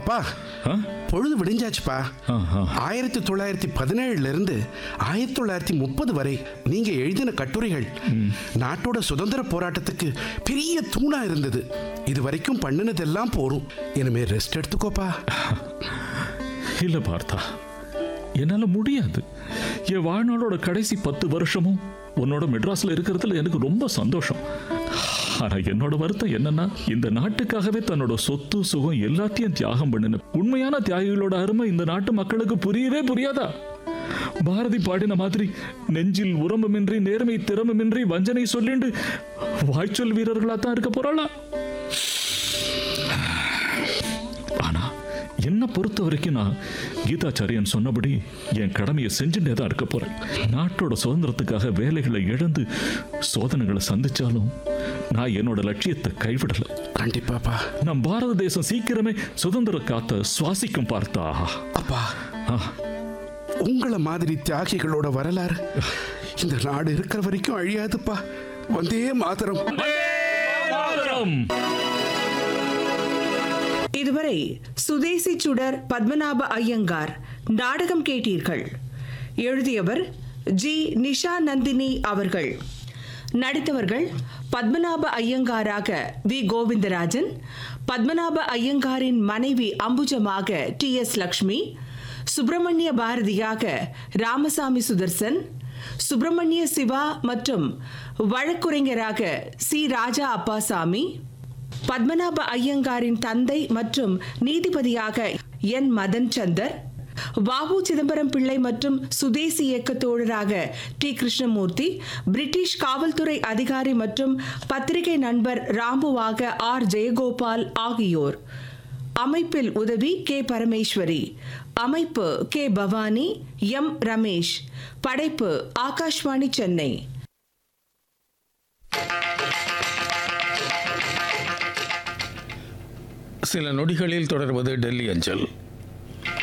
அப்பா ஆ? பொழுது விடிஞ்சாச்சுப்பா ஆ, ஆ. ஆயிரத்தி தொள்ளாயிரத்தி பதினேழுல இருந்து ஆயிரத்தி தொள்ளாயிரத்தி முப்பது வரை நீங்க எழுதின கட்டுரைகள் நாட்டோட சுதந்திர போராட்டத்துக்கு பெரிய தூணா இருந்தது இது வரைக்கும் பண்ணினதெல்லாம் போரும் இனிமே ரெஸ்ட் எடுத்துக்கோப்பா இல்ல பார்த்தா என்னால முடியாது என் வாழ்நாளோட கடைசி பத்து வருஷமும் உன்னோட மெட்ராஸ்ல இருக்கிறதுல எனக்கு ரொம்ப சந்தோஷம் ஆனா என்னோட வருத்தம் என்னன்னா இந்த நாட்டுக்காகவே தன்னோட சொத்து சுகம் எல்லாத்தையும் தியாகம் பண்ணின உண்மையான தியாகிகளோட அருமை இந்த நாட்டு மக்களுக்கு புரியவே புரியாதா பாரதி பாடின மாதிரி நெஞ்சில் உரம்புமின்றி நேர்மை திறமுமின்றி வஞ்சனை சொல்லிண்டு வாய்ச்சொல் வீரர்களா தான் இருக்க போறாளா ஆனா என்ன பொறுத்த வரைக்கும் நான் கீதாச்சாரியன் சொன்னபடி என் கடமையை செஞ்சுட்டே தான் இருக்க போறேன் நாட்டோட சுதந்திரத்துக்காக வேலைகளை இழந்து சோதனைகளை சந்திச்சாலும் நான் என்னோட லட்சியத்தை கைவிடல கண்டிப்பாப்பா நம் பாரத தேசம் சீக்கிரமே சுதந்திர காத்த சுவாசிக்கும் பார்த்தா அப்பா ஆ, உங்களை மாதிரி தியாகிகளோட வரலாறு இந்த நாடு இருக்கிற வரைக்கும் அழியாதுப்பா வந்தே மாதரம் மாதரம்! இதுவரை சுதேசி சுடர் பத்மநாப ஐயங்கார் நாடகம் கேட்டீர்கள் எழுதியவர் ஜி நிஷா நந்தினி அவர்கள் நடித்தவர்கள் பத்மநாப ஐயங்காராக வி கோவிந்தராஜன் பத்மநாப ஐயங்காரின் மனைவி அம்புஜமாக டி எஸ் லக்ஷ்மி சுப்பிரமணிய பாரதியாக ராமசாமி சுதர்சன் சுப்பிரமணிய சிவா மற்றும் வழக்குரைஞராக சி ராஜா அப்பாசாமி பத்மநாப ஐயங்காரின் தந்தை மற்றும் நீதிபதியாக என் மதன் சந்தர் வாவு சிதம்பரம் பிள்ளை மற்றும் சுதேசி இயக்க தோழராக டி கிருஷ்ணமூர்த்தி பிரிட்டிஷ் காவல்துறை அதிகாரி மற்றும் பத்திரிகை நண்பர் ராம்புவாக ஆர் ஜெயகோபால் ஆகியோர் அமைப்பில் உதவி கே பரமேஸ்வரி அமைப்பு கே பவானி எம் ரமேஷ் படைப்பு ஆகாஷ்வாணி சென்னை சில நொடிகளில் தொடர்வது டெல்லி அஞ்சல்